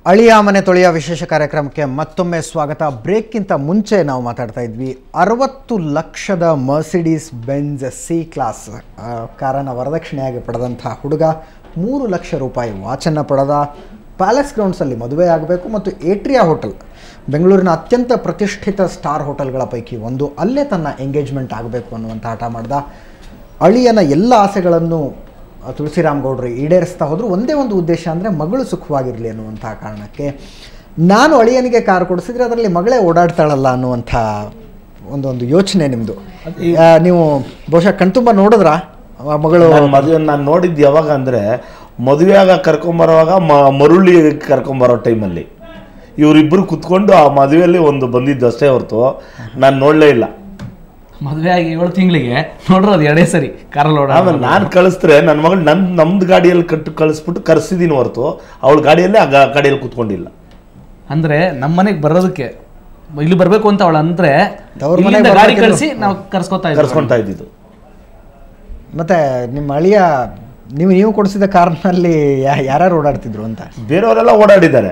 ಅಳಿಯ ಮನೆ ತೊಳೆಯ ವಿಶೇಷ ಕಾರ್ಯಕ್ರಮಕ್ಕೆ ಮತ್ತೊಮ್ಮೆ ಸ್ವಾಗತ ಬ್ರೇಕ್ಗಿಂತ ಮುಂಚೆ ನಾವು ಮಾತಾಡ್ತಾ ಇದ್ವಿ ಅರವತ್ತು ಲಕ್ಷದ ಮರ್ಸಿಡೀಸ್ ಬೆಂಜ್ ಸಿ ಕ್ಲಾಸ್ ಆ, ಕಾರನ್ನು ವರದಕ್ಷಿಣೆಯಾಗಿ ಪಡೆದಂಥ ಹುಡುಗ ಮೂರು ಲಕ್ಷ ರೂಪಾಯಿ ವಾಚನ್ನು ಪಡೆದ ಪ್ಯಾಲೇಸ್ ಗ್ರೌಂಡ್ಸಲ್ಲಿ ಮದುವೆ ಆಗಬೇಕು ಮತ್ತು ಏಟ್ರಿಯಾ ಹೋಟೆಲ್ ಬೆಂಗಳೂರಿನ ಅತ್ಯಂತ ಪ್ರತಿಷ್ಠಿತ ಸ್ಟಾರ್ ಹೋಟೆಲ್ಗಳ ಪೈಕಿ ಒಂದು ಅಲ್ಲೇ ತನ್ನ ಎಂಗೇಜ್ಮೆಂಟ್ ಆಗಬೇಕು ಅನ್ನುವಂಥ ಹಠ ಮಾಡ್ದ ಅಳಿಯನ ಎಲ್ಲ ಆಸೆಗಳನ್ನು ಆ, ತುಳಸಿರಾಮ್ ಗೌಡ್ರು ಈಡೇರಿಸ್ತಾ ಹೋದ್ರು ಒಂದೇ ಒಂದು ಉದ್ದೇಶ ಅಂದರೆ ಮಗಳು ಸುಖವಾಗಿರಲಿ ಅನ್ನುವಂಥ ಕಾರಣಕ್ಕೆ ನಾನು ಅಳಿಯನಿಗೆ ಕಾರ್ ಕೊಡಿಸಿದ್ರೆ ಅದರಲ್ಲಿ ಮಗಳೇ ಓಡಾಡ್ತಾಳಲ್ಲ ಅನ್ನುವಂಥ ಒಂದೊಂದು ಯೋಚನೆ ನಿಮ್ಮದು ನೀವು ಬಹುಶಃ ಕಣ್ತುಂಬ ನೋಡಿದ್ರ ಆ ಮಗಳು ನಾನು ಮದುವೆ ನಾನು ನೋಡಿದ್ದು ಯಾವಾಗ ಅಂದರೆ ಮದುವೆಯಾಗ ಕರ್ಕೊಂಬರುವಾಗ ಮ ಮರುಳಿ ಕರ್ಕೊಂಬರೋ ಟೈಮಲ್ಲಿ ಇವರಿಬ್ಬರು ಕುತ್ಕೊಂಡು ಆ ಮದುವೆಯಲ್ಲಿ ಒಂದು ಬಂದಿದ್ದು ಅಷ್ಟೇ ಹೊರತು ನಾನು ನೋಡಲೇ ಇಲ್ಲ ಮದುವೆ ಆಗಿ ಏಳು ತಿಂಗಳಿಗೆ ನೋಡ್ರೋದು ಎರಡೇ ಸರಿ ಕಾರಲ್ಲಿ ಓಡ ಆಮೇಲೆ ನಾನು ಕಳಿಸಿದ್ರೆ ನನ್ನ ಮಗಳು ನನ್ನ ನಮ್ದು ಗಾಡಿಯಲ್ಲಿ ಕಟ್ಟು ಕಳಿಸ್ಬಿಟ್ಟು ಕರೆಸಿದ್ದೀನಿ ಹೊರತು ಅವಳ ಗಾಡಿಯಲ್ಲಿ ಆ ಗಾ- ಗಾಡಿಯಲ್ಲಿ ಕುತ್ಕೊಂಡಿಲ್ಲ ಅಂದ್ರೆ ನಮ್ಮ ಮನೆಗೆ ಬರೋದಕ್ಕೆ ಇಲ್ಲಿ ಬರ್ಬೇಕು ಅಂತ ಅವಳು ಅಂದ್ರೆ ತವ್ರ ಮನೆಗ್ ಇಲ್ಲಿಂದ ಗಾಡಿ ಬರ್ಬೇಕಿದ್ರು. ಕಳಿಸಿ ನಾವು ಕರ್ಸ್ಕೊತಾ ಇದ್ವಿ ಕರ್ಸ್ಕೊಳ್ತಾ ಇದ್ದಿದ್ದು ಮತ್ತು ನಿಮ್ಮ ಅಳಿಯ ನೀವು ನೀವು ಕೊಡಿಸಿದ ಕಾರ್ನಲ್ಲಿ ಯಾರ್ಯಾರು ಓಡಾಡ್ತಿದ್ರು ಅಂತ ಬೇರೆಯವರೆಲ್ಲ ಓಡಾಡಿದ್ದಾರೆ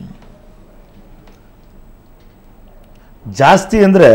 ಜಾಸ್ತಿ ಅಂದರೆ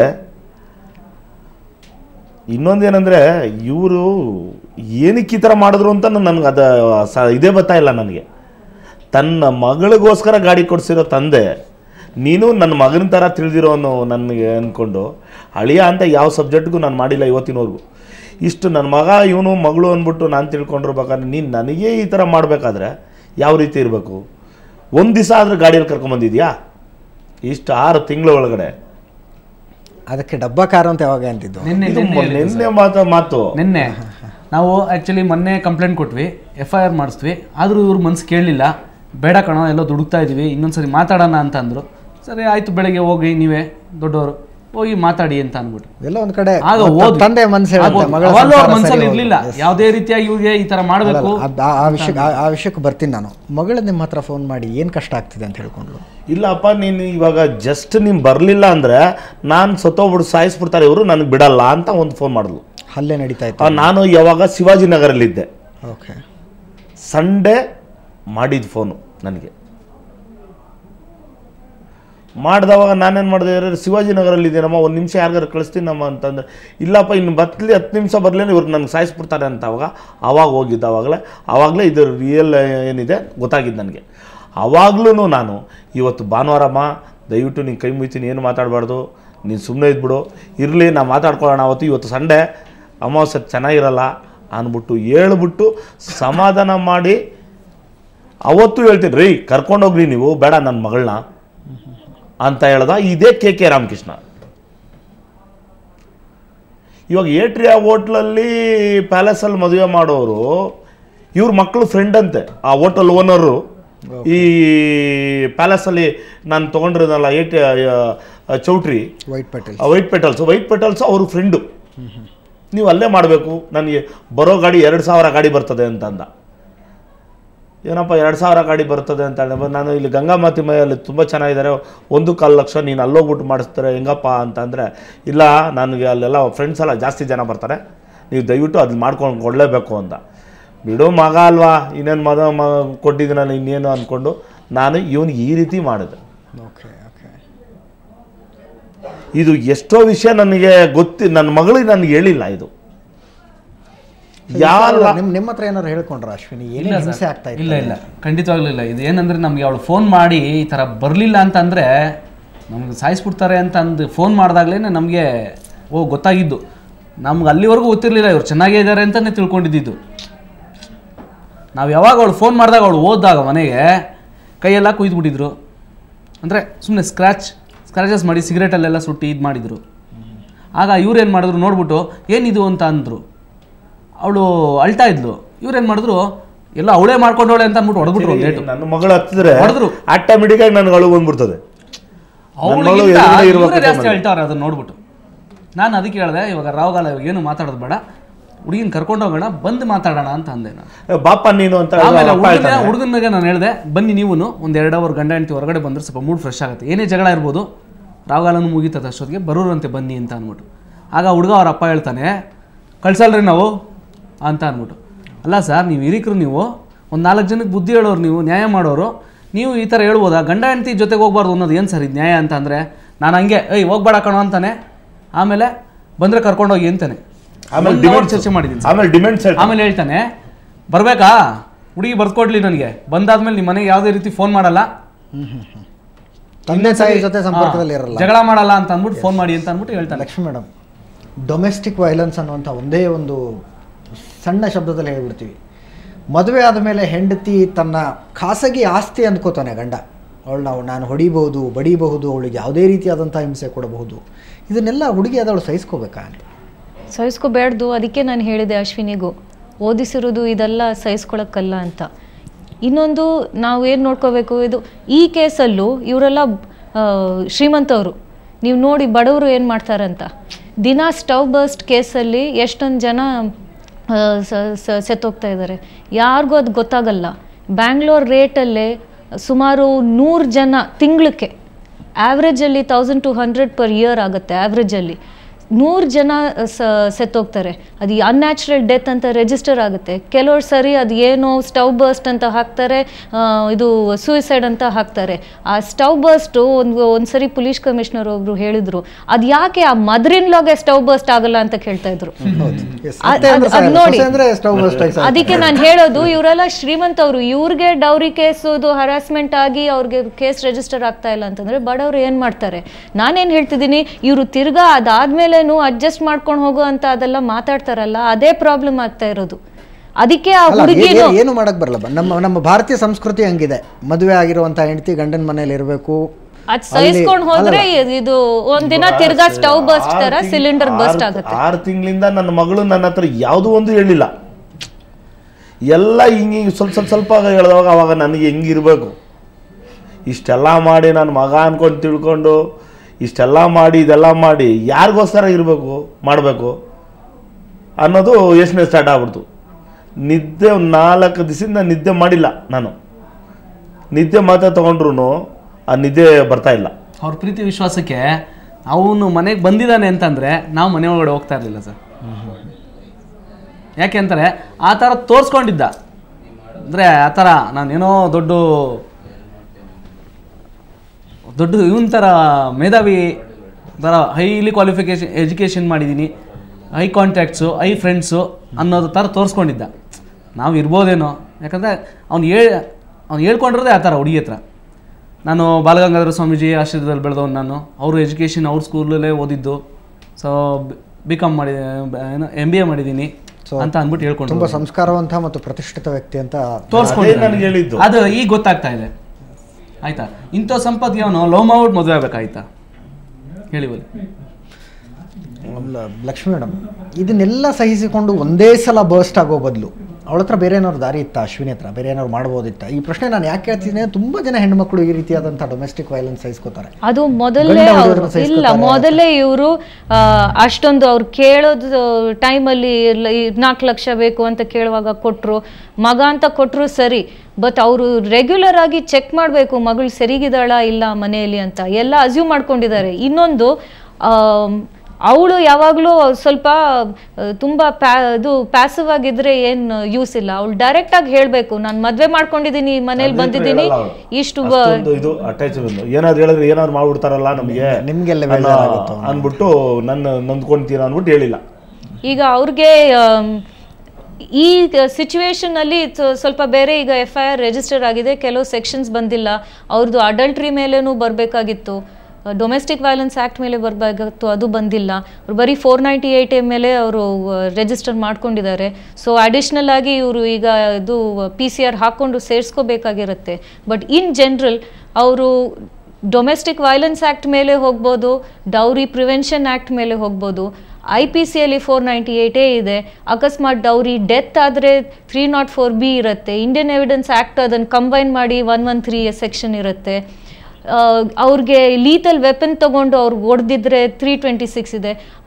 ಇನ್ನೊಂದೇನೆಂದರೆ ಇವರು ಏನಕ್ಕೆ ಈ ಥರ ಮಾಡಿದ್ರು ಅಂತ ನನಗೆ ಅದು ಸ ಇದೇ ಬರ್ತಾ ಇಲ್ಲ ನನಗೆ ತನ್ನ ಮಗಳಿಗೋಸ್ಕರ ಗಾಡಿ ಕೊಡಿಸಿರೋ ತಂದೆ ನೀನು ನನ್ನ ಮಗನ ಥರ ತಿಳಿದಿರೋನು ನನಗೆ ಅಂದ್ಕೊಂಡು ಅಳಿಯ ಅಂತ ಯಾವ ಸಬ್ಜೆಕ್ಟ್ಗೂ ನಾನು ಮಾಡಿಲ್ಲ ಇವತ್ತಿನವರೆಗೂ ಇಷ್ಟು ನನ್ನ ಮಗ ಇವನು ಮಗಳು ಅಂದ್ಬಿಟ್ಟು ನಾನು ತಿಳ್ಕೊಂಡಿರ್ಬೇಕಾದ್ರೆ ನೀನು ನನಗೇ ಈ ಥರ ಮಾಡಬೇಕಾದ್ರೆ ಯಾವ ರೀತಿ ಇರಬೇಕು ಒಂದು ದಿವಸ ಆದರೂ ಗಾಡಿಯಲ್ಲಿ ಕರ್ಕೊಂಬಂದಿದ್ಯಾ ಇಷ್ಟು ಆರು ತಿಂಗಳ ಒಳಗಡೆ ಅದಕ್ಕೆ ಡಬ್ಬಾ ಕಾರು ಅಂತ ಯಾವಾಗ ಅಂತಿದ್ದು ನಿನ್ನೆ ಇದು ನಿನ್ನೆ ಹೇಳಿದ್ದು ನಿನ್ನೆ ಮಾತು ಮಾತು ನಿನ್ನೆ ನಾವು ಆ್ಯಕ್ಚುಲಿ ಮೊನ್ನೆ ಕಂಪ್ಲೇಂಟ್ ಕೊಟ್ವಿ ಎಫ್ ಐ ಆರ್ ಮಾಡಿಸ್ವಿ ಆದರೂ ಇವ್ರ ಮನ್ಸು ಕೇಳಲಿಲ್ಲ ಬೇಡ ಕಣೋ ಎಲ್ಲೋ ದುಡುಕ್ತಾ ಇದ್ದೀವಿ ಇನ್ನೊಂದ್ಸರಿ ಮಾತಾಡೋಣ ಅಂತ ಅಂದರು ಸರಿ ಆಯಿತು ಬೆಳಗ್ಗೆ ಹೋಗಿ ನೀವೇ ದೊಡ್ಡವರು ಹೋಗಿ ಮಾತಾಡಿ ಅಂತ ಅಂದ್ಬಿಟ್ಟು ಎಲ್ಲ ಒಂದ್ ಕಡೆ ಆಗ ಮತ್ತೆ ಹೋದ್ವಿ. ತಂದೆ ಮನ್ಸು ಹೇಳುತ್ತೆ ಆಗ ಮಗಳ ಅವಾಗ್ಲೂ ಅವ್ರ ಸಂಸಾರ ಮನ್ಸಲ್ಲಿ ಸರಿ ಇರ್ಲಿಲ್ಲ ಹೋಗ್ಲಿ. ಯಾವುದೇ ರೀತಿಯಾಗಿ ಇವ್ರಿಗೆ ಈ ತರ ಮಾಡಬೇಕು ಅಲ್ಲ, ಆ- ಆ ವಿಷಯಕ್ಕೆ ಆ- ಆ ವಿಷಯಕ್ಕೆ ಬರ್ತೀನಿ ನಾನು ಮಗಳು ನಿಮ್ಮ ಹತ್ರ ಫೋನ್ ಮಾಡಿ ಏನು ಕಷ್ಟ ಆಗ್ತಿದೆ ಅಂತ ಹೇಳ್ಕೊಂಡ್ಲು ಇಲ್ಲಪ್ಪ ನೀನು ಇವಾಗ ಜಸ್ಟ್ ನೀನು ಬರಲಿಲ್ಲ ಅಂದರೆ ನಾನು ಸತ್ತೋಗ್ಬಿಟ್ಟು ಸಾಯಿಸ್ಬಿಡ್ತಾರೆ ಇವರು ನನಗೆ ಬಿಡಲ್ಲ ಅಂತ ಒಂದು ಫೋನ್ ಮಾಡಿದ್ಲು ಹಲ್ಲೆ ನಡೀತಾ ಆ, ಇತ್ತು ನಾನು ಯಾವಾಗ ಶಿವಾಜಿನಗರಲ್ಲಿದ್ದೆ ಓಕೆ ಸಂಡೇ ಮಾಡಿದ ಫೋನು ನನಗೆ ಮಾಡಿದವಾಗ ನಾನೇನು ಮಾಡಿದೆ ಶಿವಾಜಿನಗರಲ್ಲಿ ಇದ್ದೀನಮ್ಮ ಒಂದು ನಿಮಿಷ ಯಾರಿಗಾರು ಕಳಿಸ್ತೀನಮ್ಮ ಅಂತಂದ್ರೆ ಇಲ್ಲಪ್ಪ ಇನ್ನು ಬತ್ತಲಿ ಹತ್ತು ನಿಮಿಷ ಬರಲಿಲ್ಲ ಇವ್ರು ನನಗೆ ಸಾಯಿಸ್ಬಿಡ್ತಾರೆ ಅಂತ ಅವಾಗ ಆವಾಗ ಹೋಗಿದ್ದು ಆವಾಗಲೇ ಆವಾಗಲೇ ಇದು ರಿಯಲ್ ಏನಿದೆ ಗೊತ್ತಾಗಿದ್ದು ನನಗೆ ಆವಾಗ್ಲೂ ನಾನು ಇವತ್ತು ಭಾನುವಾರಮ್ಮ ದಯವಿಟ್ಟು ನೀನು ಕೈ ಮುಯ್ತೀನಿ ಏನು ಮಾತಾಡಬಾರ್ದು ನೀನು ಸುಮ್ಮನೆ ಇದ್ಬಿಡು ಇರಲಿ ನಾ ಮಾತಾಡ್ಕೊಳ್ಳೋಣ ಅವತ್ತು ಇವತ್ತು ಸಂಡೇ ಅಮಾವಾಸ್ಯೆ ಚೆನ್ನಾಗಿರಲ್ಲ ಅಂದ್ಬಿಟ್ಟು ಹೇಳ್ಬಿಟ್ಟು ಸಮಾಧಾನ ಮಾಡಿ ಅವತ್ತು ಹೇಳ್ತೀನಿ ರೀ ಕರ್ಕೊಂಡೋಗ್ರಿ ನೀವು ಬೇಡ ನನ್ನ ಮಗಳನ್ನ ಅಂತ ಹೇಳ್ದ ಇದೇ ಕೆ ಕೆ ರಾಮಕೃಷ್ಣ ಇವಾಗ ಏಟ್ರಿಯಾ ಹೋಟ್ಲಲ್ಲಿ ಪ್ಯಾಲೇಸಲ್ಲಿ ಮದುವೆ ಮಾಡೋರು ಇವ್ರ ಮಕ್ಕಳು ಫ್ರೆಂಡ್ ಅಂತೆ ಆ ಹೋಟೆಲ್ ಓನರು ಈ ಪ್ಯಾಲೇಸಲ್ಲಿ ನಾನು ತೊಗೊಂಡಿರೋದಲ್ಲ ಏಟಿ ಆ, ಚೌಟ್ರಿ white petal white petals white petals ಅವ್ರ ಫ್ರೆಂಡು ನೀವು ಅಲ್ಲೇ ಮಾಡಬೇಕು ನನಗೆ ಬರೋ ಗಾಡಿ ಎರಡು ಸಾವಿರ ಗಾಡಿ ಬರ್ತದೆ ಅಂತ ಅಂದ ಏನಪ್ಪ ಎರಡು ಸಾವಿರ ಗಾಡಿ ಬರ್ತದೆ ಅಂತ ಹೇಳಿ ನಾನು ಇಲ್ಲಿ ಗಂಗಾಮಾತಿ ಮೈಯಲ್ಲಿ ತುಂಬ ಚೆನ್ನಾಗಿದ್ದಾರೆ ಒಂದು ಕಾಲು ಲಕ್ಷ ನೀನು ಅಲ್ಲೋಗ್ಬಿಟ್ಟು ಮಾಡಿಸ್ತಾರೆ ಹೆಂಗಪ್ಪ ಅಂತ ಅಂದರೆ ಇಲ್ಲ ನನಗೆ ಅಲ್ಲೆಲ್ಲ ಫ್ರೆಂಡ್ಸ್ ಎಲ್ಲ ಜಾಸ್ತಿ ಜನ ಬರ್ತಾರೆ ನೀವು ದಯವಿಟ್ಟು ಅದನ್ನ ಮಾಡ್ಕೊಂಡು ಕೊಡಲೇಬೇಕು ಅಂತ ಬಿಡು ಮಗ ಅಲ್ವಾ ಇನ್ನೇನು ಮಗ ಮ ಕೊಟ್ಟಿದ್ದೀನಲ್ಲ ಇನ್ನೇನು ಅಂದ್ಕೊಂಡು ನಾನು ಇವನಿಗೆ ಈ ರೀತಿ ಮಾಡಿದೆ ಓಕೆ ಓಕೆ ಇದು ಎಷ್ಟೋ ವಿಷಯ ನನಗೆ ಗೊತ್ತಿ ನನ್ನ ಮಗಳಿಗೆ ನನಗೆ ಹೇಳಿಲ್ಲ ಇದು ಯಾರ ನಿಮ್ಮ ನಿಮ್ಮ ಹತ್ರ ಏನಾದ್ರು ಹೇಳ್ಕೊಂಡ್ರ ಅಶ್ವಿನಿ ಏನೇ ಹಿಂಸೆ ಆಗ್ತಾ ಇತ್ತು ಇಲ್ಲ ಇಲ್ಲ ಖಂಡಿತವಾಗ್ಲೂ ಇಲ್ಲ ಇದು ಏನಂದ್ರೆ ನಮ್ಗೆ ಅವಳು ಫೋನ್ ಮಾಡಿ ಈ ತರ ಬರ್ಲಿಲ್ಲ ಅಂತಂದ್ರೆ ನಮ್ಗೆ ಸಾಯಿಸ್ಬಿಡ್ತಾರೆ ಅಂತ ಅಂದು ಫೋನ್ ಮಾಡಿದಾಗ್ಲೇ ನಮಗೆ ಓ ಗೊತ್ತಾಗಿದ್ದು ನಮ್ಗೆ ಅಲ್ಲಿವರೆಗೂ ಗೊತ್ತಿರಲಿಲ್ಲ ಇವ್ರು ಚೆನ್ನಾಗೇ ಇದ್ದಾರೆ ಅಂತಲೇ ತಿಳ್ಕೊಂಡಿದ್ದು ನಾವು ಯಾವಾಗ ಅವಳು ಫೋನ್ ಮಾಡಿದಾಗ ಅವಳು ಓದಿದಾಗ ಮನೆಗೆ ಕೈಯೆಲ್ಲ ಕುಯ್ದುಬಿಟ್ಟಿದ್ರು ಅಂದರೆ ಸುಮ್ಮನೆ ಸ್ಕ್ರ್ಯಾಚ್ ಸ್ಕ್ರ್ಯಾಚಸ್ ಮಾಡಿ ಸಿಗರೇಟಲ್ಲೆಲ್ಲ ಸುಟ್ಟು ಇದು ಮಾಡಿದರು ಆಗ ಇವ್ರು ಏನು ಮಾಡಿದ್ರು ನೋಡ್ಬಿಟ್ಟು ಏನಿದು ಅಂತ ಅಂದರು ಅವಳು ಅಳ್ತಾ ಇದ್ಲು ಇವ್ರು ಏನು ಮಾಡಿದ್ರು ಎಲ್ಲ ಅವಳೇ ಮಾಡ್ಕೊಂಡವಳೆ ಅಂತ ಅಂದ್ಬಿಟ್ಟು ಹೊಡೆದ್ಬಿಟ್ರು ಒಂದು ಡೇಟು ನನ್ನ ಮಗಳು ಹತ್ತಿದ್ರೆ ಹೊಡೆದ್ರು. ಆಟೋಮೆಟಿಕ್ ಆಗಿ ನನಗೆ ಅಳು ಬಂದ್ಬಿಡ್ತದೆ ನನ್ನ ಮಗಳು ಅವಳಿಗಿಂತ ಎದುರುಗಡೆ ಇವ್ರೇ ಇರ್ಬೇಕು ಜಾಸ್ತಿ ಅಂತ ಹೇಳ್ತಾವ್ರೆ ಅದನ್ನ ನೋಡ್ಬಿಟ್ಟು ನಾನು ಅದಕ್ಕೆ ಹೇಳಿದೆ ಇವಾಗ ರಾವ್ಗಾಲ ಇವಾಗ ಏನು ಮಾತಾಡೋದು ಬೇಡ ಹುಡುಗಿನ ಕರ್ಕೊಂಡು ಹೋಗೋಣ ಬಂದು ಮಾತಾಡೋಣ ಅಂತ ಅಂದೆ ನಾನು ಏ, ಬಾಪ ನೀನು ಅಂತ ಹೇಳಿದ್ರೆ ಆಮೇಲೆ ಅಪ್ಪ ಹುಡುಗನ ಹೇಳ್ತಾನೆ. ಹುಡುಗನಿಗೆ ನಾನು ಹೇಳಿದೆ ಬನ್ನಿ ನೀವು ಒಂದು ಎರಡು ಅವರ್ ಗಂಡ ಹೆಂಡತಿ ಹೊರಗಡೆ ಬಂದ್ರೆ ಸ್ವಲ್ಪ ಮೂಡ್ ಫ್ರೆಶ್ ಆಗುತ್ತೆ ಏನೇ ಜಗಳ ಇರ್ಬೋದು ರಾವ್ಗಾಲನು ಮುಗೀತದ ಅಷ್ಟೊತ್ತಿಗೆ ಬರೋರಂತೆ ಬನ್ನಿ ಅಂತ ಅಂದ್ಬಿಟ್ಟು ಆಗ ಹುಡುಗ ಅವ್ರ ಅಪ್ಪ ಹೇಳ್ತಾನೆ ಕಳ್ಸಲ್ರಿ ನಾವು ಅಂತ ಅಂದ್ಬಿಟ್ಟು ಅಲ್ಲ ಸರ್ ನೀವು ಹಿರಿಕರು ನೀವು ಒಂದು ನಾಲ್ಕು ಜನಕ್ಕೆ ಬುದ್ಧಿ ಹೇಳೋರು ನೀವು ನ್ಯಾಯ ಮಾಡೋರು ನೀವು ಈ ಥರ ಹೇಳ್ಬೋದಾ ಗಂಡ ಹೆಂಡತಿ ಜೊತೆಗೆ ಹೋಗ್ಬಾರ್ದು ಅನ್ನೋದು ಏನು ಸರ್ ಇದು ನ್ಯಾಯ ಅಂತ ಅಂದರೆ ನಾನು ಹಂಗೆ ಏಯ್ ಹೋಗ್ಬೇಡ ಕಣೋ ಅಂತಾನೆ ಆಮೇಲೆ ಬಂದರೆ ಕರ್ಕೊಂಡೋಗಿ ಅಂತಾನೆ ಆಮೇಲೆ ಒಂದು hour ಡಿಮ್ಯಾಂಡ್ಸ್ ಚರ್ಚೆ ಮಾಡಿದ್ದೀನಿ ಸರ್. ಆಮೇಲೆ ಡಿಮ್ಯಾಂಡ್ಸ್ ಆಮೇಲೆ ಹೇಳ್ತಾನೆ ಬರಬೇಕಾ ಹುಡುಗಿ ಬರ್ಕೊಡ್ಲಿ ನನಗೆ ಬಂದಾದ್ಮೇಲೆ ನಿಮ್ಮ ಮನೆಗೆ ಯಾವುದೇ ರೀತಿ ಫೋನ್ ಮಾಡಲ್ಲ ತಂದೆ ತಾಯಿ ಜೊತೆ ಹಾ, ಸಂಪರ್ಕದಲ್ಲಿ ಇರಲ್ಲ ಜಗಳ ಮಾಡಲ್ಲ ಅಂತ ಅಂದ್ಬಿಟ್ಟು ಫೋನ್ ಮಾಡಿ ಅಂತ ಅಂದ್ಬಿಟ್ಟು ಹೇಳ್ತಾನೆ ಲಕ್ಷ್ಮಿ ಮೇಡಮ್ ಡೊಮೆಸ್ಟಿಕ್ ವೈಲೆನ್ಸ್ ಅನ್ನುವಂಥ ಒಂದೇ ಒಂದು ಸಣ್ಣ ಶಬ್ದದಲ್ಲಿ ಹೇಳ್ಬಿಡ್ತೀವಿ ಮದುವೆ ಆದಮೇಲೆ ಹೆಂಡತಿ ತನ್ನ ಖಾಸಗಿ ಆಸ್ತಿ ಅಂದ್ಕೋತಾನೆ ಗಂಡ ಅವಳು ನಾವು ನಾನು ಹೊಡಿಬಹುದು ಬಡಿಬಹುದು ಅವಳಿಗೆ ಯಾವುದೇ ರೀತಿಯಾದಂಥ ಹಿಂಸೆ ಕೊಡಬಹುದು ಇದನ್ನೆಲ್ಲ ಹುಡುಗಿ ಆದವಳು ಸಹಿಸ್ಕೋಬೇಕಾ ಅಂತ ಸಹಿಸ್ಕೋಬೇಡ್ದು ಅದಕ್ಕೆ ನಾನು ಹೇಳಿದೆ ಅಶ್ವಿನಿಗೂ ಓದಿಸಿರೋದು ಇದೆಲ್ಲ ಸಹಿಸ್ಕೊಳಕ್ಕಲ್ಲ ಅಂತ ಇನ್ನೊಂದು ನಾವು ಏನು ನೋಡ್ಕೋಬೇಕು ಇದು ಈ ಕೇಸಲ್ಲೂ ಇವರೆಲ್ಲ ಶ್ರೀಮಂತವರು ನೀವು ನೋಡಿ ಬಡವರು ಏನು ಮಾಡ್ತಾರಂತ ದಿನ ಸ್ಟವ್ ಬರ್ಸ್ಟ್ ಕೇಸಲ್ಲಿ ಎಷ್ಟೊಂದು ಜನ ಆ, ಸ- ಸ- ಸತ್ತೋಗ್ತಾ ಇದ್ದಾರೆ ಯಾರಿಗೂ ಅದು ಗೊತ್ತಾಗಲ್ಲ ಬ್ಯಾಂಗ್ಳೂರ್ ರೇಟಲ್ಲೇ ಸುಮಾರು ನೂರು ಜನ ತಿಂಗಳಕ್ಕೆ ಆವ್ರೇಜಲ್ಲಿ thousand two hundred per year ಆಗುತ್ತೆ ಆವ್ರೇಜಲ್ಲಿ ನೂರು ಜನ ಸ ಸತ್ತೋಗ್ತಾರೆ ಅದು ಅನ್ಯಾಚುರಲ್ ಡೆತ್ ಅಂತ ರಿಜಿಸ್ಟರ್ ಆಗುತ್ತೆ ಕೆಲವ್ರು ಸರಿ ಅದು ಏನೋ ಸ್ಟವ್ ಬರ್ಸ್ಟ್ ಅಂತ ಹಾಕ್ತಾರೆ ಆ, ಇದು ಸೂಯಿಸೈಡ್ ಅಂತ ಹಾಕ್ತಾರೆ ಆ ಸ್ಟವ್ ಬರ್ಸ್ಟು ಒಂದು ಒಂದು ಸರಿ ಪೊಲೀಸ್ ಕಮಿಷನರ್ ಒಬ್ರು ಹೇಳಿದ್ರು ಅದು ಯಾಕೆ ಆ ಮದರಿನ್ಲಾಗೆ ಸ್ಟವ್ ಬರ್ಸ್ಟ್ ಆಗಲ್ಲ ಅಂತ ಕೇಳ್ತಾ ಇದ್ರು ಹೌದು Yes. ಅದ್- ಅತ್ತೆ ಅಂದ್ರೆ ಅದ್- ಅದ್ ಸಾಯಲ್ಲ. ನೋಡಿ. ಸೊಸೆ ಅಂದ್ರೆ ಸ್ಟವ್ burst ಆಗಿ ಸಾಯ್ತಾರೆ. ಅದಕ್ಕೆ ನಾನು ಹೇಳೋದು ಇವರೆಲ್ಲ ಶ್ರೀಮಂತವ್ರು ಇವ್ರಿಗೆ ಡೌರಿ ಕೇಸು ಹರಾಸ್ಮೆಂಟ್ ಆಗಿ ಅವ್ರಿಗೆ ಕೇಸ್ ರಿಜಿಸ್ಟರ್ ಆಗ್ತಾ ಇಲ್ಲ ಅಂತಂದ್ರೆ ಬಡವರು ಏನ್ ಮಾಡ್ತಾರೆ ನಾನೇನ್ ಹೇಳ್ತಿದ್ದೀನಿ ಇವರು ತಿರ್ಗಾ ಅದಾದ್ಮೇಲೇನು ಅಡ್ಜಸ್ಟ್ ಮಾಡ್ಕೊಂಡು ಹೋಗೋ ಅಂತ ಅದೆಲ್ಲ ಮಾತಾಡ್ತಾರಲ್ಲ ಅದೇ ಪ್ರಾಬ್ಲಮ್ ಆಗ್ತಾ ಇರೋದು ಅದಕ್ಕೆ ಆ ಅಲ್ಲ, ಏ- ಹುಡುಗಿನು ಏ- ಏನು ಮಾಡಕ್ ಬರಲ್ಲ ನಮ್ಮ ನಮ್ಮ ಭಾರತೀಯ ಸಂಸ್ಕೃತಿ ಹಂಗಿದೆ ಮದುವೆ ಆಗಿರುವಂತ ಹೆಂಡತಿ ಗಂಡನ ಮನೇಲಿ ಇರಬೇಕು ಅದ್ ಸಹಿಸ್ಕೊಂಡು ಹೋದ್ರೆ ಇದು ಒಂದಿನ ತಿರ್ಗಾ ಸ್ಟವ್ ಬರ್ಸ್ಟ್ ತರ ಸಿಲಿಂಡರ್ ಬರ್ಸ್ಟ್ ಆಗುತ್ತೆ ಆರು ತಿಂಗಳಿಂದ ನನ್ನ ಮಗಳು ನನ್ನ ಹತ್ರ ಯಾವುದೂ ಒಂದು ಹೇಳಿಲ್ಲ ಎಲ್ಲ ಹಿಂಗೆ ಹಿಂಗೆ ಸ್ವಲ್ಪ ಸ್ವಲ್ಪ ಸ್ವಲ್ಪ ಹೇಳಿದವಾಗ ಅವಾಗ ನನಗೆ ಹೆಂಗಿರ್ಬೇಕು ಇಷ್ಟೆಲ್ಲ ಮಾಡಿ ನನ್ನ ಮಗ ಅನ್ಕೊಂಡು ತಿಳ್ಕೊಂಡು ಇಷ್ಟೆಲ್ಲ ಮಾಡಿ ಇದೆಲ್ಲ ಮಾಡಿ ಯಾರಿಗೋಸ್ಕರ ಇರಬೇಕು ಮಾಡಬೇಕು ಅನ್ನೋದು ಯೋಚನೆ ಸ್ಟಾರ್ಟ್ ಆಗ್ಬಿಡ್ತು ನಿದ್ದೆ ಒಂದು ನಾಲ್ಕು ದಿವಸದಿಂದ ನಿದ್ದೆ ಮಾಡಿಲ್ಲ ನಾನು ನಿದ್ದೆ ಮಾತ್ರ ತೊಗೊಂಡ್ರು ಆ ನಿದ್ದೆ ಬರ್ತಾ ಇಲ್ಲ ಅವ್ರ ಪ್ರೀತಿ ವಿಶ್ವಾಸಕ್ಕೆ ಅವನು ಮನೆಗೆ ಬಂದಿದ್ದಾನೆ ಅಂತಂದರೆ ನಾವು ಮನೆ ಒಳಗಡೆ ಹೋಗ್ತಾ ಇರಲಿಲ್ಲ ಸರ್ ಯಾಕೆ ಅಂತಾರೆ ಆ ಥರ ತೋರಿಸ್ಕೊಂಡಿದ್ದ ಅಂದರೆ ಆ ಥರ ನಾನೇನೋ ದೊಡ್ಡ ದೊಡ್ಡ ಇವನ್ ಥರ ಮೇಧಾವಿ ಥರ ಹೈಲಿ ಕ್ವಾಲಿಫಿಕೇಶನ್ ಎಜುಕೇಷನ್ ಮಾಡಿದ್ದೀನಿ ಹೈ ಕಾಂಟ್ಯಾಕ್ಟ್ಸು ಹೈ ಫ್ರೆಂಡ್ಸು ಅನ್ನೋದು ಥರ ತೋರಿಸ್ಕೊಂಡಿದ್ದ ನಾವು ಇರ್ಬೋದೇನೋ ಯಾಕಂದರೆ ಅವ್ನು ಹೇಳ್ ಅವ್ನು ಹೇಳ್ಕೊಂಡಿರೋದೇ ಆ ಥರ ಹುಡುಗಿ ಹತ್ರ ನಾನು ಬಾಲಗಂಗಾಧರ ಸ್ವಾಮೀಜಿ ಆಶ್ರಯದಲ್ಲಿ ಬೆಳೆದವನು ನಾನು ಅವರು ಎಜುಕೇಷನ್ ಅವ್ರ ಸ್ಕೂಲಲ್ಲೇ ಓದಿದ್ದು ಸೊ ಬಿ ಕಾಮ್ ಮಾಡಿ ಏನು ಎಮ್ ಬಿ ಎ ಮಾಡಿದ್ದೀನಿ ಅಂತ ಅಂದ್ಬಿಟ್ಟು ಹೇಳ್ಕೊಂಡು ತುಂಬಾ ಸಂಸ್ಕಾರವಂತ ಮತ್ತು ಪ್ರತಿಷ್ಠಿತ ವ್ಯಕ್ತಿ ಅಂತ ಅದೇ ನನಗೆ ಹೇಳಿದ್ದು. ಅದು ಈಗ ಗೊತ್ತಾಗ್ತಾ ಇದೆ ಆಯ್ತಾ ಇಂಥ ಸಂಪತ್ತಿಗೆ ಅವನು ಲವ್ ಮಾಡ್ಬಿಟ್ಟು ಮದುವೆ ಆಗ್ಬೇಕಾಯ್ತಾ ಹೇಳಿ ಬಲ್ಲಿ ಲ- ಲಕ್ಷ್ಮಿ ಮೇಡಮ್ ಇದನ್ನೆಲ್ಲ ಸಹಿಸಿಕೊಂಡು ಒಂದೇ ಸಲ ಬರ್ಸ್ಟ್ ಆಗೋ ಬದಲು ಅವಳ ಹತ್ರ ಬೇರೆ ಏನಾದ್ರು ದಾರಿ ಇತ್ತ ಅಶ್ವಿನಿ ಹತ್ರ ಬೇರೆ ಏನಾದ್ರು ಮಾಡ್ಬೋದಿತ್ತ ಈ ಪ್ರಶ್ನೆ ನಾನು ಯಾಕೆ ಕೇಳ್ತೀನಿ ತುಂಬಾ ಜನ ಹೆಣ್ಮಕ್ಳು ಈ ರೀತಿಯಾದಂಥ ಡೊಮೆಸ್ಟಿಕ್ ವೈಲೆನ್ಸ್ ಸಹಿಸ್ಕೋತಾರೆ ಅದು ಮೊದಲೇ ಗಂಡ ಅವ್ರು ಹುಡುಗರನ್ನ ಇಲ್ಲ ಸಹಿಸ್ಕೊತಾರೆ. ಮೊದಲೇ ಇವರು ಅಷ್ಟೊಂದು ಅವ್ರು ಕೇಳೋದು ಟೈಮಲ್ಲಿ ನಾಲ್ಕು ಲಕ್ಷ ಬೇಕು ಅಂತ ಕೇಳುವಾಗ ಕೊಟ್ಟರು ಮಗ ಅಂತ ಕೊಟ್ಟರು ಸರಿ ಬಟ್ ಅವರು ರೆಗ್ಯುಲರ್ ಆಗಿ ಚೆಕ್ ಮಾಡಬೇಕು ಮಗಳು ಸರಿಗಿದಾಳ ಇಲ್ಲ ಮನೆಯಲ್ಲಿ ಅಂತ ಎಲ್ಲ ಅಸ್ಯೂಮ್ ಮಾಡ್ಕೊಂಡಿದ್ದಾರೆ ಇನ್ನೊಂದು ಅವಳು ಯಾವಾಗಲೂ ಸ್ವಲ್ಪ ಆ, ತುಂಬಾ ಪ್ಯಾ ಇದು ಪ್ಯಾಸಿವ್ ಆಗಿದ್ರೆ ಏನು ಯೂಸ್ ಇಲ್ಲ ಅವಳು ಡೈರೆಕ್ಟ್ ಆಗಿ ಹೇಳಬೇಕು ನಾನು ಮದುವೆ ಮಾಡ್ಕೊಂಡಿದ್ದೀನಿ ಮನೇಲಿ ಬಂದಿದ್ದೀನಿ ಇಷ್ಟು ಬ- ಅಷ್ಟೊಂದು ಇದು ಅಟ್ಯಾಚ್ಮೆಂಟ್ ಏನಾದ್ರು ಹೇಳಿದ್ರೆ ಏನಾದ್ರು ಮಾಡ್ಬಿಡ್ತಾರಲ್ಲ ನಮಗೆ ನಿಮ್ಗೆಲ್ಲ ಅನ್ನೋ- ಬೇಜಾರಾಗುತ್ತೋ ಅಂದ್ಬಿಟ್ಟು ನನ್ನ ನೊಂದ್ಕೊಂತೀರ ಅಂದ್ಬಿಟ್ಟು ಹೇಳಿಲ್ಲ ಈಗ ಅವ್ರಿಗೆ ಆಮ್, ಈ ಸಿಚುವೇಶನ್ ಅಲ್ಲಿ ಸ- ಸ್ವಲ್ಪ ಬೇರೆ ಈಗ ಎಫ್ ಐ ಆರ್ ರಿಜಿಸ್ಟರ್ ಆಗಿದೆ ಕೆಲವು ಸೆಕ್ಷನ್ಸ್ ಬಂದಿಲ್ಲ ಅವ್ರದ್ದು ಅಡಲ್ಟ್ರಿ ಮೇಲೇನೂ ಬರಬೇಕಾಗಿತ್ತು ಡೊಮೆಸ್ಟಿಕ್ ವೈಲೆನ್ಸ್ ಆ್ಯಕ್ಟ್ ಮೇಲೆ ಬರಬೇಕಾಗಿತ್ತು ಅದು ಬಂದಿಲ್ಲ ಅವ್ರು ಬರೀ ಫೋರ್ ನೈಂಟಿ ಏಯ್ಟ್ ಮೇಲೆ ಅವರು ರಿಜಿಸ್ಟರ್ ಮಾಡ್ಕೊಂಡಿದ್ದಾರೆ ಸೊ ಅಡಿಷ್ನಲ್ ಆಗಿ ಇವರು ಈಗ ಇದು ಪಿ ಸಿ ಆರ್ ಹಾಕ್ಕೊಂಡು ಸೇರಿಸ್ಕೋಬೇಕಾಗಿರುತ್ತೆ ಬಟ್ ಇನ್ ಜನರಲ್ ಅವರು ಡೊಮೆಸ್ಟಿಕ್ ವೈಲೆನ್ಸ್ ಆ್ಯಕ್ಟ್ ಮೇಲೆ ಹೋಗ್ಬೋದು ಡೌರಿ ಪ್ರಿವೆನ್ಷನ್ ಆ್ಯಕ್ಟ್ ಮೇಲೆ ಹೋಗ್ಬೋದು ಐ ಪಿ ಸಿಯಲ್ಲಿ ಫೋರ್ ನೈಂಟಿ ಏಯ್ಟೇ ಇದೆ ಅಕಸ್ಮಾತ್ ಡೌರಿ ಡೆತ್ ಆದರೆ ತ್ರೀ ನಾಟ್ ಫೋರ್ ಬಿ ಇರುತ್ತೆ ಇಂಡಿಯನ್ ಎವಿಡೆನ್ಸ್ ಆ್ಯಕ್ಟ್ ಅದನ್ನು ಕಂಬೈನ್ ಮಾಡಿ ಒನ್ ಒನ್ ತ್ರೀ ಸೆಕ್ಷನ್ ಇರುತ್ತೆ ಆ, ಅವ್ರಿಗೆ ಲೀತಲ್ ವೆಪನ್ ತಗೊಂಡು ಅವ್ರಿಗೆ ಹೊಡೆದಿದ್ರೆ ತ್ರೀ ಟ್ವೆಂಟಿ ಸಿಕ್ಸ್ ಇದೆ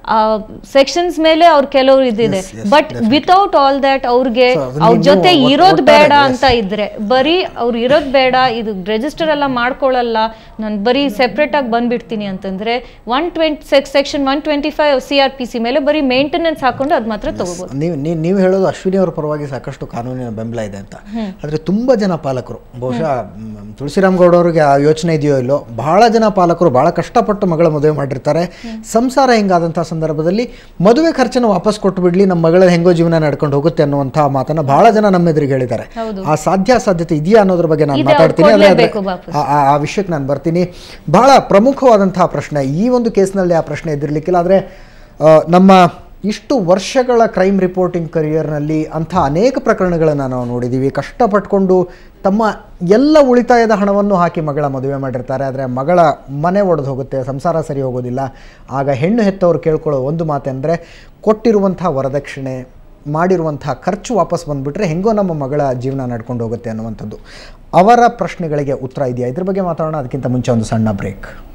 ಸೆಕ್ಷನ್ಸ್ ಮೇಲೆ ಅವ್ರ ಕೆಲವ್ರು ಇದಿದೆ ಬಟ್ ವಿತೌಟ್ ಆಲ್ ದಟ್ ಅವ್ರಿಗೆ So, ಅದನ್ನ ಅವ್ರ ನೀವು ಜೊತೆ ಒಟ್ಟು- ಇರೋದ್ ಒಟ್ಟಾರೆ, ಬೇಡ yes. ಅಂತ ಇದ್ರೆ ಬರೀ ಅವ್ರು ಇರೋದ್ ಬೇಡ ಇದು ರಿಜಿಸ್ಟರ್ ಎಲ್ಲ ಮಾಡ್ಕೊಳ್ಳಲ್ಲ ನಾನು ಬರೀ ಸೆಪ್ರೇಟ್ ಆಗಿ ಬಂದ್ಬಿಡ್ತೀನಿ ಅಂತಂದ್ರೆ one twenty section one twenty five C R P C ಮೇಲೆ ಬರೀ ಮೇಂಟೆನೆನ್ಸ್ ಹಾಕೊಂಡು ಅದ್ ಮಾತ್ರ ತಗೋಬಹುದು ನೀವು ನೀವು ನೀವು ಹೇಳೋದು ಅಶ್ವಿನಿ ಅವ್ರ ಪರವಾಗಿ ಸಾಕಷ್ಟು ಕಾನೂನಿನ ಬೆಂಬಲ ಇದೆ ಅಂತ ಆದರೆ ತುಂಬ ಜನ ಪಾಲಕರು ಬಹುಶಃ ಮ್, ತುಳಸಿರಾಮ್ ಗೌಡ ಅವರಿಗೆ ಆ ಯೋಚನೆ ಇದೆಯೋ ಇಲ್ಲೋ ಬಹಳ ಜನ ಪಾಲಕರು ಬಹಳ ಕಷ್ಟಪಟ್ಟು ಮಗಳ ಮದುವೆ ಮಾಡಿರ್ತಾರೆ ಸಂಸಾರ ಹಿಂಗಾದಂಥ ಸಂದರ್ಭದಲ್ಲಿ ಮದುವೆ ಖರ್ಚನ್ನು ವಾಪಸ್ ಕೊಟ್ಟು ಬಿಡ್ಲಿ ನಮ್ಮ ಮಗಳ ಹೆಂಗೋ ಜೀವನ ನಡ್ಕೊಂಡು ಹೋಗುತ್ತೆ ಅನ್ನುವಂಥ ಮಾತನ್ನ ಬಹಳ ಜನ ನಮ್ಮ ಎದುರಿಗೆ ಹೇಳಿದ್ದಾರೆ ಆ ಸಾಧ್ಯ ಸಾಧ್ಯತೆ ಇದೆಯಾ ಅನ್ನೋದ್ರ ಬಗ್ಗೆ ನಾನು ಇದೆ, ಅವ್ರು ಮಾತಾಡ್ತೀನಿ ಆದ್ರೆ ಅದ್ರ- ಕೊಡ್ಲೇಬೇಕು ವಾಪಸ್. ಆ- ಆ- ಆ ವಿಷಯಕ್ಕೆ ನಾನು ಬರ್ತೀನಿ ಬಹಳ ಪ್ರಮುಖವಾದಂತಹ ಪ್ರಶ್ನೆ ಈ ಒಂದು ಕೇಸ್ನಲ್ಲಿ ಆ ಪ್ರಶ್ನೆ ಎದುರ್ಲಿಕ್ಕಿಲ್ಲ ಆದರೆ ನಮ್ಮ ಇಷ್ಟು ವರ್ಷಗಳ ಕ್ರೈಮ್ ರಿಪೋರ್ಟಿಂಗ್ ಕರಿಯರ್ನಲ್ಲಿ ಅಂಥ ಅನೇಕ ಪ್ರಕರಣಗಳನ್ನು ನಾವು ನೋಡಿದ್ದೀವಿ ಕಷ್ಟಪಟ್ಕೊಂಡು ತಮ್ಮ ಎಲ್ಲ ಉಳಿತಾಯದ ಹಣವನ್ನು ಹಾಕಿ ಮಗಳ ಮದುವೆ ಮಾಡಿರ್ತಾರೆ ಆದರೆ ಮಗಳ ಮನೆ ಒಡೆದು ಹೋಗುತ್ತೆ ಸಂಸಾರ ಸರಿ ಹೋಗೋದಿಲ್ಲ ಆಗ ಹೆಣ್ಣು ಹೆತ್ತವರು ಕೇಳ್ಕೊಳ್ಳೋ ಒಂದು ಮಾತೆಂದರೆ ಕೊಟ್ಟಿರುವಂಥ ವರದಕ್ಷಿಣೆ ಮಾಡಿರುವಂಥ ಖರ್ಚು ವಾಪಸ್ ಬಂದುಬಿಟ್ರೆ ಹೆಂಗೋ ನಮ್ಮ ಮಗಳ ಜೀವನ ನಡ್ಕೊಂಡು ಹೋಗುತ್ತೆ ಅನ್ನುವಂಥದ್ದು ಅವರ ಪ್ರಶ್ನೆಗಳಿಗೆ ಉತ್ತರ ಇದೆಯಾ ಇದ್ರ ಬಗ್ಗೆ ಮಾತಾಡೋಣ ಅದಕ್ಕಿಂತ ಮುಂಚೆ ಒಂದು ಸಣ್ಣ ಬ್ರೇಕ್